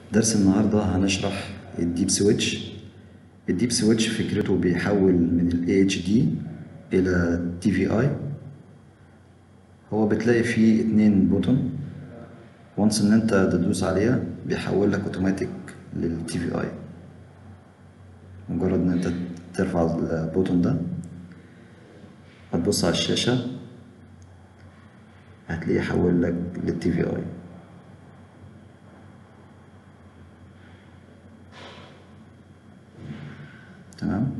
درس النهاردة هنشرح الديب سويتش الديب سويتش فكرته بيحول من ال AHD إلى TVI هو بتلاقي فيه اتنين بوتون وانس ان انت تدوس عليها بيحول لك اوتوماتيك لل TVI مجرد ان انت ترفع البوتون ده هتبص على الشاشة هتلاقيه حول لك لل TVI تمام